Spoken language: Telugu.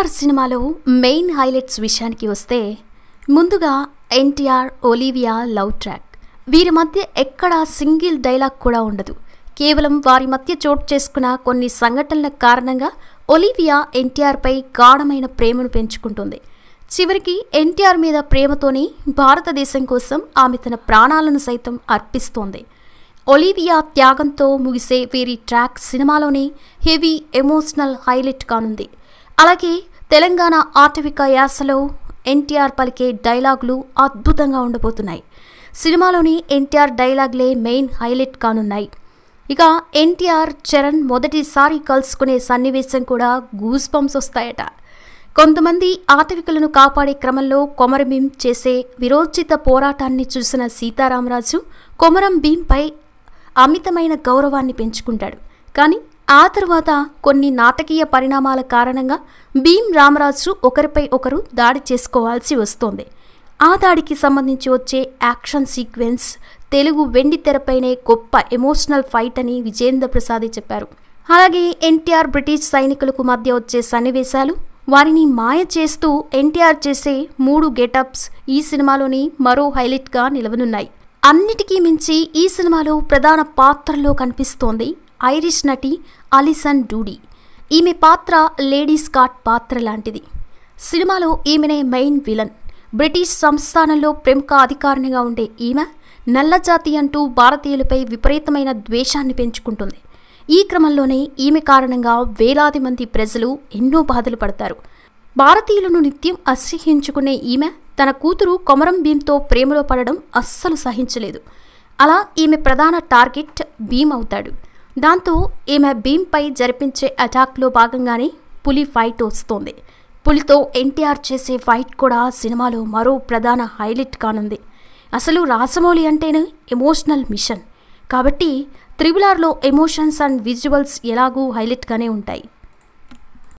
ఎన్టీఆర్ సినిమాలో మెయిన్ హైలైట్స్ విషయానికి వస్తే ముందుగా ఎన్టీఆర్ ఒలివియా లవ్ ట్రాక్ వీరి మధ్య ఎక్కడా సింగిల్ డైలాగ్ కూడా ఉండదు కేవలం వారి మధ్య చోటు చేసుకున్న కొన్ని సంఘటనల కారణంగా ఒలివియా ఎన్టీఆర్పై గాఢమైన ప్రేమను పెంచుకుంటుంది చివరికి ఎన్టీఆర్ మీద ప్రేమతోనే భారతదేశం కోసం ఆమె తన ప్రాణాలను సైతం అర్పిస్తోంది ఒలివియా త్యాగంతో ముగిసే వీరి ట్రాక్ సినిమాలోని హెవీ ఎమోషనల్ హైలైట్ కానుంది అలాగే తెలంగాణ ఆటవిక యాసలో ఎన్టీఆర్ పలికే డైలాగులు అద్భుతంగా ఉండబోతున్నాయి సినిమాలోని ఎన్టీఆర్ డైలాగ్లే మెయిన్ హైలైట్ కానున్నాయి ఇక ఎన్టీఆర్ చరణ్ మొదటిసారి కలుసుకునే సన్నివేశం కూడా గూస్ బంప్స్ వస్తాయట కొంతమంది ఆటవికులను కాపాడే క్రమంలో కొమరం భీం చేసే విరోచిత పోరాటాన్ని చూసిన సీతారామరాజు కొమరం భీంపై అమితమైన గౌరవాన్ని పెంచుకుంటాడు కానీ ఆ తరువాత కొన్ని నాటకీయ పరిణామాల కారణంగా భీం రామరాజు ఒకరిపై ఒకరు దాడి చేసుకోవాల్సి వస్తోంది ఆ దాడికి సంబంధించి వచ్చే యాక్షన్ సీక్వెన్స్ తెలుగు వెండి తెరపైనే గొప్ప ఎమోషనల్ ఫైట్ అని విజేంద్ర ప్రసాద్ చెప్పారు అలాగే ఎన్టీఆర్ బ్రిటిష్ సైనికులకు మధ్య వచ్చే సన్నివేశాలు వారిని మాయ చేస్తూ ఎన్టీఆర్ చేసే మూడు గెటప్స్ ఈ సినిమాలోని మరో హైలైట్గా నిలవనున్నాయి అన్నిటికీ మించి ఈ సినిమాలో ప్రధాన పాత్రలో కనిపిస్తోంది ఐరిష్ నటి అలిసన్ డూడీ ఈమె పాత్ర లేడీ స్కాట్ పాత్ర లాంటిది సినిమాలో ఈమెనే మెయిన్ విలన్ బ్రిటిష్ సంస్థానంలో ప్రముఖ అధికారినిగా ఉండే ఈమె నల్లజాతి అంటూ భారతీయులపై విపరీతమైన ద్వేషాన్ని పెంచుకుంటుంది ఈ క్రమంలోనే ఈమె కారణంగా వేలాది మంది ప్రజలు ఎన్నో బాధలు పడతారు భారతీయులను నిత్యం అసహ్యించుకునే ఈమె తన కూతురు కొమరం భీంతో ప్రేమలో పడడం అస్సలు సహించలేదు అలా ఈమె ప్రధాన టార్గెట్ భీమ్ అవుతాడు దాంతో ఈమె భీంపై జరిపించే అటాక్లో భాగంగానే పులి ఫైట్ వస్తోంది పులితో ఎన్టీఆర్ చేసే ఫైట్ కూడా సినిమాలో మరో ప్రధాన హైలైట్ కానుంది అసలు రాసమౌళి అంటేనే ఎమోషనల్ మిషన్ కాబట్టి త్రిబుల్ ఆర్లో ఎమోషన్స్ అండ్ విజువల్స్ ఎలాగూ హైలైట్గానే ఉంటాయి